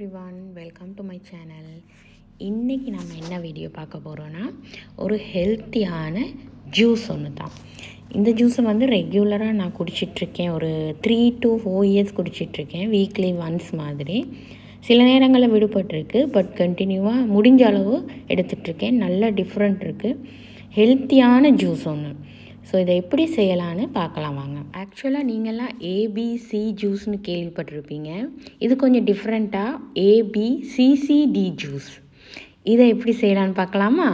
everyone welcome to my channel இன்றைக்கி நம்ம என்ன வீடியோ பார்க்க போகிறோன்னா ஒரு ஹெல்த்தியான ஜூஸ் ஒன்று தான் இந்த ஜூஸை வந்து ரெகுலராக நான் குடிச்சிட்ருக்கேன் ஒரு த்ரீ டு ஃபோர் இயர்ஸ் குடிச்சிட்ருக்கேன் வீக்லி ஒன்ஸ் மாதிரி சில நேரங்களில் விடுபட்டிருக்கு பட் கண்டினியூவாக முடிஞ்ச அளவு எடுத்துகிட்ருக்கேன் நல்ல டிஃப்ரெண்ட் இருக்குது ஹெல்த்தியான ஜூஸ் ஒன்று ஸோ இதை எப்படி செய்யலான்னு பார்க்கலாம் வாங்க ஆக்சுவலாக நீங்கள்லாம் ஏபிசி ஜூஸ்னு கேள்விப்பட்டிருப்பீங்க இது கொஞ்சம் டிஃப்ரெண்ட்டாக ஏபிசிசிடி ஜூஸ் இதை எப்படி செய்யலான்னு பார்க்கலாமா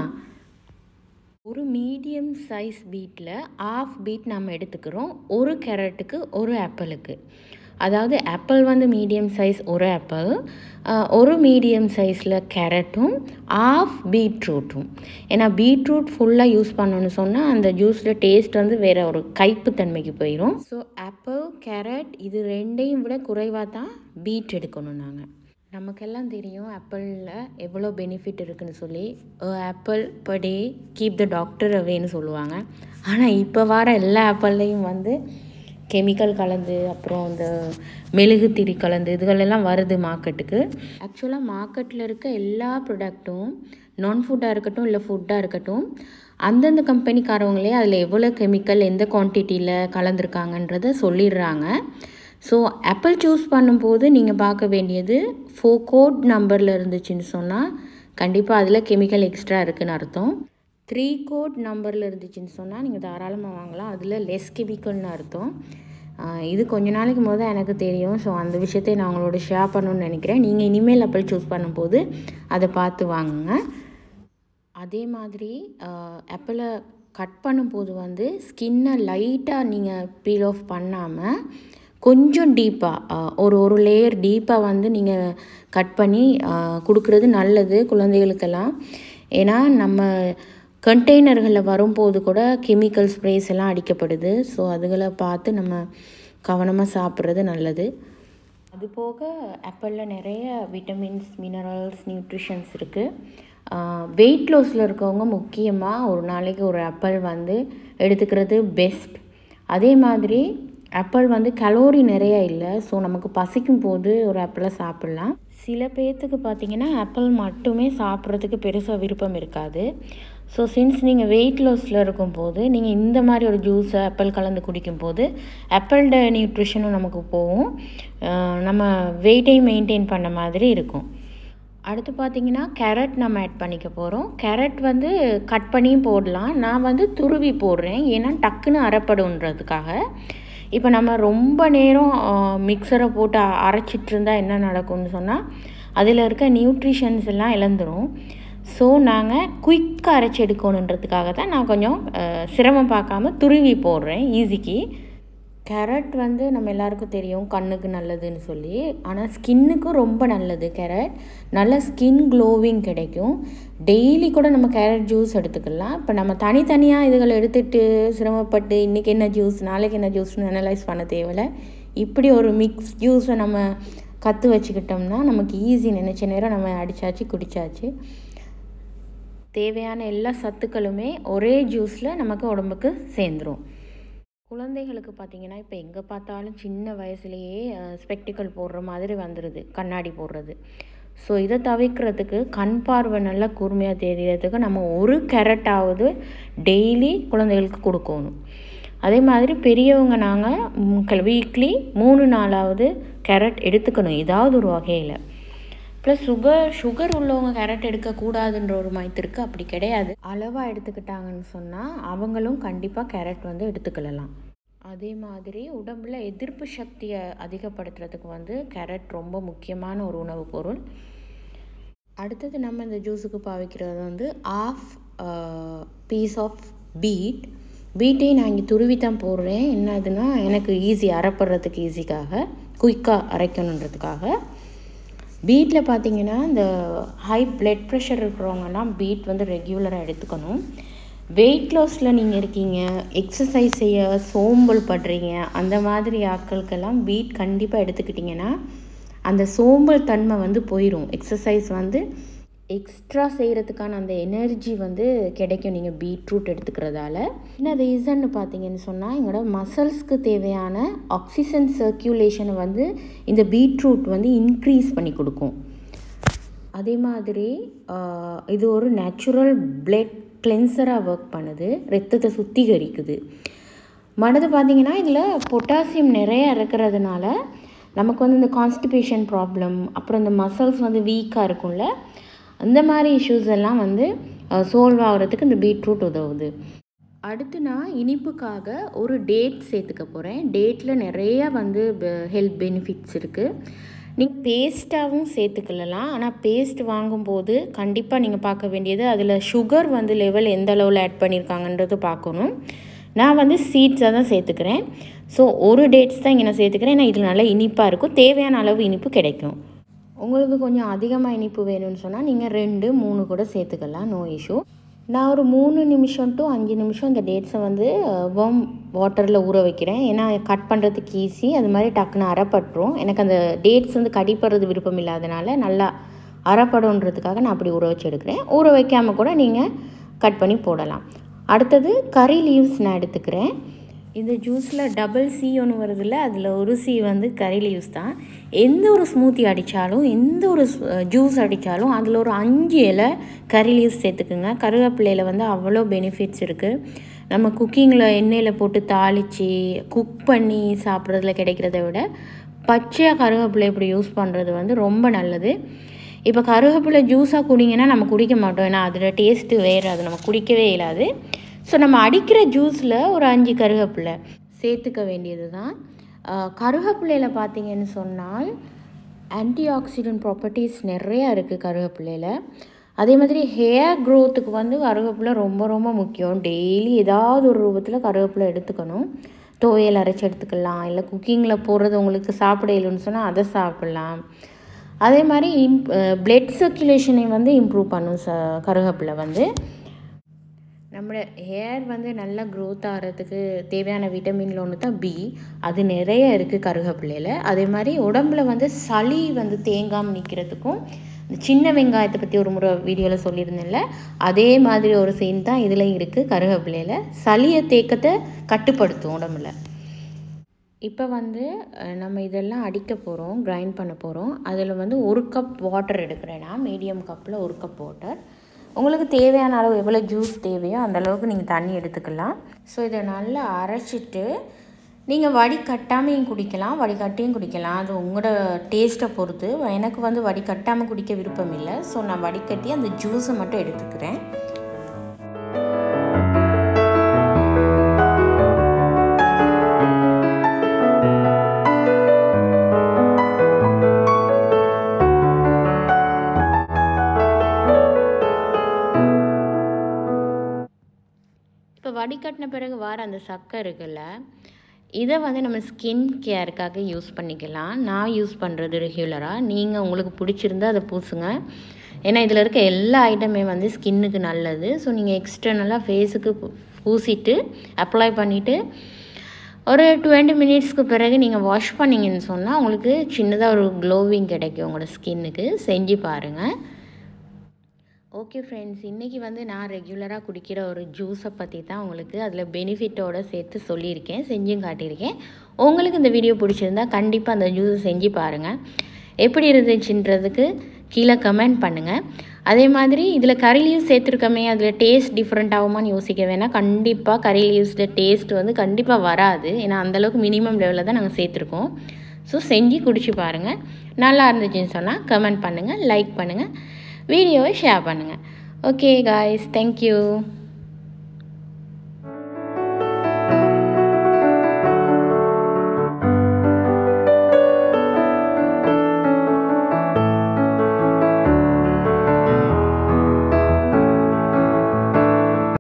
ஒரு medium size beet half beet நம்ம எடுத்துக்கிறோம் ஒரு கேரட்டுக்கு ஒரு ஆப்பிளுக்கு அதாவது ஆப்பிள் வந்து மீடியம் சைஸ் ஒரு ஆப்பிள் ஒரு மீடியம் சைஸில் கேரட்டும் ஆஃப் பீட்ரூட்டும் ஏன்னா பீட்ரூட் ஃபுல்லாக யூஸ் பண்ணணும்னு சொன்னால் அந்த ஜூஸில் டேஸ்ட் வந்து வேறு ஒரு கைப்பு தன்மைக்கு போயிடும் ஸோ ஆப்பிள் கேரட் இது ரெண்டையும் விட குறைவாக தான் பீட் எடுக்கணும் நாங்கள் நமக்கெல்லாம் தெரியும் ஆப்பிளில் எவ்வளோ பெனிஃபிட் இருக்குன்னு சொல்லி apple per day keep the doctor அவேன்னு சொல்லுவாங்க ஆனால் இப்போ வர எல்லா ஆப்பிள்லேயும் வந்து கெமிக்கல் கலந்து அப்புறம் இந்த மெழுகு திரி கலந்து இதுகளெல்லாம் வருது மார்க்கெட்டுக்கு ஆக்சுவலாக மார்க்கெட்டில் இருக்க எல்லா ப்ராடக்ட்டும் நான் ஃபுட்டாக இருக்கட்டும் இல்லை ஃபுட்டாக இருக்கட்டும் அந்தந்த கம்பெனிக்காரவங்களே அதில் எவ்வளோ கெமிக்கல் எந்த குவான்டிட்டியில் கலந்துருக்காங்கன்றத சொல்லிடுறாங்க ஸோ ஆப்பிள் சூஸ் பண்ணும்போது நீங்கள் பார்க்க வேண்டியது ஃபோ கோட் நம்பரில் இருந்துச்சுன்னு சொன்னால் கண்டிப்பாக அதில் கெமிக்கல் எக்ஸ்ட்ரா இருக்குதுன்னு அர்த்தம் த்ரீ கோட் நம்பரில் இருந்துச்சுன்னு சொன்னால் நீங்கள் தாராளமாக வாங்கலாம் அதில் லெஸ் கெமிக்கல்னு அர்த்தம் இது கொஞ்ச நாளைக்கு போது எனக்கு தெரியும் ஸோ அந்த விஷயத்தை நான் உங்களோட ஷேர் பண்ணணும்னு நினைக்கிறேன் நீங்கள் இனிமேல் ஆப்பிள் சூஸ் பண்ணும்போது அதை பார்த்து வாங்குங்க அதே மாதிரி ஆப்பிளை கட் பண்ணும்போது வந்து ஸ்கின்னை லைட்டாக நீங்கள் பீல் ஆஃப் பண்ணாமல் கொஞ்சம் டீப்பாக ஒரு ஒரு லேயர் டீப்பாக வந்து நீங்கள் கட் பண்ணி கொடுக்குறது நல்லது குழந்தைகளுக்கெல்லாம் ஏன்னா நம்ம கண்டெய்னர்களில் வரும்போது கூட கெமிக்கல் ஸ்ப்ரேஸ் எல்லாம் அடிக்கப்படுது ஸோ அதுகளை பார்த்து நம்ம கவனமாக சாப்பிட்றது நல்லது அது போக ஆப்பிளில் நிறைய விட்டமின்ஸ் மினரல்ஸ் நியூட்ரிஷன்ஸ் இருக்குது வெயிட் லாஸில் இருக்கவங்க முக்கியமாக ஒரு நாளைக்கு ஒரு ஆப்பிள் வந்து எடுத்துக்கிறது பெஸ்ட் அதே மாதிரி ஆப்பிள் வந்து கலோரி நிறைய இல்லை ஸோ நமக்கு பசிக்கும் போது ஒரு ஆப்பிளை சாப்பிட்லாம் சில பேர்த்துக்கு பார்த்தீங்கன்னா ஆப்பிள் மட்டுமே சாப்பிட்றதுக்கு பெருசாக விருப்பம் இருக்காது ஸோ சின்ஸ் நீங்கள் வெயிட் லாஸில் இருக்கும்போது நீங்கள் இந்த மாதிரி ஒரு ஜூஸை ஆப்பிள் கலந்து குடிக்கும்போது ஆப்பிளோட நியூட்ரிஷனும் நமக்கு போகும் நம்ம வெயிட்டையும் மெயின்டைன் பண்ண மாதிரி இருக்கும் அடுத்து பார்த்தீங்கன்னா கேரட் நம்ம ஆட் பண்ணிக்க போகிறோம் கேரட் வந்து கட் பண்ணியும் போடலாம் நான் வந்து துருவி போடுறேன் ஏன்னா டக்குன்னு அரைப்படுன்றதுக்காக இப்போ நம்ம ரொம்ப நேரம் மிக்சரை போட்டு அரைச்சிட்டு இருந்தால் என்ன நடக்கும்னு சொன்னால் அதில் இருக்க நியூட்ரிஷன்ஸ் எல்லாம் இழந்துடும் ஸோ நாங்கள் குயிக்காக அரைச்சி எடுக்கணுன்றதுக்காக தான் நான் கொஞ்சம் சிரமம் பார்க்காம துருவி போடுறேன் ஈஸிக்கு கேரட் வந்து நம்ம எல்லாருக்கும் தெரியும் கண்ணுக்கு நல்லதுன்னு சொல்லி ஆனால் ஸ்கின்னுக்கும் ரொம்ப நல்லது கேரட் நல்ல ஸ்கின் க்ளோவிங் கிடைக்கும் டெய்லி கூட நம்ம கேரட் ஜூஸ் எடுத்துக்கலாம் இப்போ நம்ம தனித்தனியாக இதுகளை எடுத்துகிட்டு சிரமப்பட்டு இன்றைக்கி என்ன ஜூஸ் நாளைக்கு என்ன ஜூஸ்னு அனலைஸ் பண்ண தேவையில்ல இப்படி ஒரு மிக்ஸ் ஜூஸை நம்ம கற்று வச்சுக்கிட்டோம்னா நமக்கு ஈஸி நினச்ச நேரம் நம்ம அடித்தாச்சு குடித்தாச்சு தேவையான எல்லா சத்துக்களுமே ஒரே ஜூஸில் நமக்கு உடம்புக்கு சேர்ந்துடும் குழந்தைகளுக்கு பார்த்திங்கன்னா இப்போ எங்கே பார்த்தாலும் சின்ன வயசுலேயே ஸ்பெக்டிக்கல் போடுற மாதிரி வந்துடுது கண்ணாடி போடுறது ஸோ இதை தவிர்க்கிறதுக்கு கண் பார்வை நல்லா கூர்மையாக தெரியறதுக்கு நம்ம ஒரு கேரட்டாவது டெய்லி குழந்தைகளுக்கு கொடுக்கணும் அதே மாதிரி பெரியவங்க நாங்கள் வீக்லி மூணு நாளாவது கேரட் எடுத்துக்கணும் ஏதாவது ஒரு வகையில் ப்ளஸ் சுகர் சுகர் உள்ளவங்க கேரட் எடுக்கக்கூடாதுன்ற ஒரு மைத்து இருக்குது அப்படி கிடையாது அளவாக எடுத்துக்கிட்டாங்கன்னு சொன்னால் அவங்களும் கண்டிப்பாக கேரட் வந்து எடுத்துக்கலாம் அதே மாதிரி உடம்பில் எதிர்ப்பு சக்தியை அதிகப்படுத்துறதுக்கு வந்து கேரட் ரொம்ப முக்கியமான ஒரு உணவுப் பொருள் அடுத்தது நம்ம இந்த ஜூஸுக்கு பாவிக்கிறது வந்து ஆஃப் பீஸ் ஆஃப் பீட் பீட்டையும் நான் இங்கே துருவி தான் போடுறேன் என்னதுன்னா எனக்கு ஈஸி அரைப்படுறதுக்கு ஈஸிக்காக குயிக்காக அரைக்கணுன்றதுக்காக பீட்டில் பார்த்தீங்கன்னா இந்த ஹை பிளட் ப்ரெஷர் இருக்கிறவங்கலாம் பீட் வந்து ரெகுலராக எடுத்துக்கணும் வெயிட் லாஸில் நீங்கள் இருக்கீங்க எக்ஸசைஸ் செய்ய சோம்பல் படுறீங்க அந்த மாதிரி ஆட்களுக்கெல்லாம் பீட் கண்டிப்பாக எடுத்துக்கிட்டிங்கன்னா அந்த சோம்பல் தன்மை வந்து போயிடும் எக்ஸசைஸ் வந்து எக்ஸ்ட்ரா செய்கிறதுக்கான அந்த எனர்ஜி வந்து கிடைக்கும் நீங்கள் பீட்ரூட் எடுத்துக்கிறதால என்ன ரீசன்னு பார்த்தீங்கன்னு சொன்னால் எங்களோட மசில்ஸ்க்கு தேவையான ஆக்சிஜன் சர்க்குலேஷனை வந்து இந்த பீட்ரூட் வந்து இன்க்ரீஸ் பண்ணி கொடுக்கும் அதே மாதிரி ஆஹ், இது ஒரு நேச்சுரல் பிளட் கிளென்சராக ஒர்க் பண்ணுது ரத்தத்தை சுத்திகரிக்குது மனது பார்த்திங்கன்னா இதில் பொட்டாசியம் நிறைய இருக்கிறதுனால நமக்கு வந்து இந்த கான்ஸ்டிபேஷன் ப்ராப்ளம் அப்புறம் இந்த மசில்ஸ் வந்து வீக்காக இருக்கும்ல அந்த மாதிரி இஷ்யூஸ் எல்லாம் வந்து சால்வ் ஆகிறதுக்கு இந்த பீட்ரூட் உதவுது அடுத்து நான் இனிப்புக்காக ஒரு டேட் சேர்த்துக்க போகிறேன் டேட்டில் நிறைய வந்து ஹெல்த் பெனிஃபிட்ஸ் இருக்குது நீங்கள் பேஸ்ட்டாகவும் சேர்த்துக்கலாம் ஆனால் பேஸ்ட் வாங்கும்போது கண்டிப்பாக நீங்கள் பார்க்க வேண்டியது அதில் சுகர் வந்து லெவல் எந்த அளவில் ஆட் பண்ணியிருக்காங்கன்றது பார்க்கணும் நான் வந்து சீட்ஸாக தான் சேர்த்துக்கிறேன் ஸோ ஒரு டேட்ஸ் தான் இங்கே நான் சேர்த்துக்கிறேன் ஏன்னா இது நல்லா இனிப்பாக இருக்கும் தேவையான அளவு இனிப்பு கிடைக்கும் உங்களுக்கு கொஞ்சம் அதிகமாக இனிப்பு வேணும்னு சொன்னால் நீங்கள் ரெண்டு மூணு கூட சேர்த்துக்கலாம் நோ இஷ்யூ நான் ஒரு மூணு நிமிஷம் டு அஞ்சு நிமிஷம் இந்த டேட்ஸை வந்து வார்ம் வாட்டரில் ஊற வைக்கிறேன் ஏன்னா கட் பண்ணுறதுக்கு ஈஸி அது மாதிரி டக்குன்னு அரைப்பட்டுரும் எனக்கு அந்த டேட்ஸ் வந்து கடிப்படுறது விருப்பம் இல்லாதனால நல்லா அரைப்படுன்றதுக்காக நான் அப்படி ஊற வச்சு எடுக்கிறேன் ஊற வைக்காமல் கூட நீங்கள் கட் பண்ணி போடலாம் அடுத்தது கறி லீவ்ஸ் நான் எடுத்துக்கிறேன் இந்த ஜூஸில் டபுள் சி ஒன்று வருதுல்ல அதில் ஒரு சி வந்து கறி லீவ்ஸ் தான் எந்த ஒரு ஸ்மூத்தி அடித்தாலும் எந்த ஒரு ஜூஸ் அடித்தாலும் அதில் ஒரு அஞ்சு இலை கறி லீவ்ஸ் சேர்த்துக்குங்க கருவேப்பிலையில் வந்து அவ்வளோ பெனிஃபிட்ஸ் இருக்குது நம்ம குக்கிங்கில் எண்ணெயில் போட்டு தாளித்து குக் பண்ணி சாப்பிட்றதுல கிடைக்கிறத விட பச்சையாக கருவேப்பிலை இப்படி யூஸ் பண்ணுறது வந்து ரொம்ப நல்லது இப்போ கருவேப்பிலை ஜூஸாக குடிங்கன்னா நம்ம குடிக்க மாட்டோம் ஏன்னா அதில் டேஸ்ட்டு வேறு அது நம்ம குடிக்கவே இயலாது ஸோ நம்ம அடிக்கிற ஜூஸில் ஒரு அஞ்சு கருவேப்பிலை சேர்த்துக்க வேண்டியது தான் கருவேப்பிலையில் பார்த்தீங்கன்னு சொன்னால் ஆன்டி ஆக்சிடென்ட் ப்ராப்பர்ட்டிஸ் நிறையா இருக்குது கருவேப்பிலையில் அதே மாதிரி ஹேர் க்ரோத்துக்கு வந்து கருவேப்பிலை ரொம்ப ரொம்ப முக்கியம் டெய்லி ஏதாவது ஒரு ரூபத்தில் கருவேப்பிலை எடுத்துக்கணும் துவையல் அரைச்சி எடுத்துக்கலாம் இல்லை குக்கிங்கில் போடுறது உங்களுக்கு சாப்பிட இல்லைன்னு சொன்னால் அதை சாப்பிட்லாம் அதே மாதிரி இம் பிளட் சர்க்குலேஷனை வந்து இம்ப்ரூவ் பண்ணும் ச கருவேப்பிலை வந்து நம்மளோட ஹேர் வந்து நல்லா க்ரோத் ஆகிறதுக்கு தேவையான விட்டமின்ல ஒன்று தான் பி அது நிறைய இருக்குது கருவேப்பிலையில் அதே மாதிரி உடம்புல வந்து சளி வந்து தேங்காமல் நிற்கிறதுக்கும் இந்த சின்ன வெங்காயத்தை பற்றி ஒரு முறை வீடியோவில் சொல்லியிருந்தேன்ல அதே மாதிரி ஒரு சீன் தான் இதில் இருக்குது கருவேப்பிலையில் சளியை தேக்கத்தை கட்டுப்படுத்தும் உடம்புல இப்போ வந்து அஹ், நம்ம இதெல்லாம் அடிக்க போகிறோம் கிரைண்ட் பண்ண போகிறோம் அதில் வந்து ஒரு கப் வாட்டர் எடுக்கிறேன்னா மீடியம் கப்பில் ஒரு கப் வாட்டர் உங்களுக்கு தேவையான அளவு எவ்வளோ ஜூஸ் தேவையோ அந்த அளவுக்கு நீங்கள் தண்ணி எடுத்துக்கலாம் ஸோ இதை நல்லா அரைச்சிட்டு நீங்கள் வடிகட்டாமையும் குடிக்கலாம் வடிகட்டியும் குடிக்கலாம் அது உங்களோட டேஸ்ட்டை பொறுத்து எனக்கு வந்து வடிகட்டாமல் குடிக்க விருப்பம் இல்லை ஸோ நான் வடிகட்டி அந்த ஜூஸை மட்டும் எடுத்துக்கிறேன் இப்போ வடிகட்டின பிறகு வர அந்த சக்கை இருக்குல்ல இதை வந்து நம்ம ஸ்கின் கேருக்காக யூஸ் பண்ணிக்கலாம் நான் யூஸ் பண்ணுறது ரெகுலராக நீங்கள் உங்களுக்கு பிடிச்சிருந்தா அதை பூசுங்க ஏன்னா இதில் இருக்க எல்லா ஐட்டமே வந்து ஸ்கின்னுக்கு நல்லது ஸோ நீங்கள் எக்ஸ்டர்னலாக ஃபேஸுக்கு பூசிட்டு அப்ளை பண்ணிவிட்டு ஒரு டுவெண்ட்டி மினிட்ஸ்க்கு பிறகு நீங்கள் வாஷ் பண்ணிங்கன்னு சொன்னால் உங்களுக்கு சின்னதாக ஒரு க்ளோவிங் கிடைக்கும் உங்களோட ஸ்கின்னுக்கு செஞ்சு பாருங்கள் ஓகே ஃப்ரெண்ட்ஸ் இன்றைக்கி வந்து நான் ரெகுலராக குடிக்கிற ஒரு ஜூஸை பற்றி தான் உங்களுக்கு அதில் பெனிஃபிட்டோடு சேர்த்து சொல்லியிருக்கேன் செஞ்சும் காட்டியிருக்கேன் உங்களுக்கு இந்த வீடியோ பிடிச்சிருந்தா கண்டிப்பாக அந்த ஜூஸை செஞ்சு பாருங்கள் எப்படி இருந்துச்சுன்றதுக்கு கீழே கமெண்ட் பண்ணுங்கள் அதே மாதிரி இதில் கறி லீவ்ஸ் சேர்த்துருக்கமே அதில் டேஸ்ட் டிஃப்ரெண்ட் ஆகுமான்னு யோசிக்க வேணாம் கண்டிப்பாக கறி லீவ்ஸில் டேஸ்ட் வந்து கண்டிப்பாக வராது ஏன்னா அந்தளவுக்கு மினிமம் லெவலில் தான் நாங்கள் சேர்த்துருக்கோம் ஸோ செஞ்சு குடிச்சு பாருங்கள் நல்லா இருந்துச்சுன்னு சொன்னால் கமெண்ட் பண்ணுங்கள் லைக் பண்ணுங்கள் வீடியோவை ஷேர் பண்ணுங்கள் ஓகே காய்ஸ் தேங்க்யூ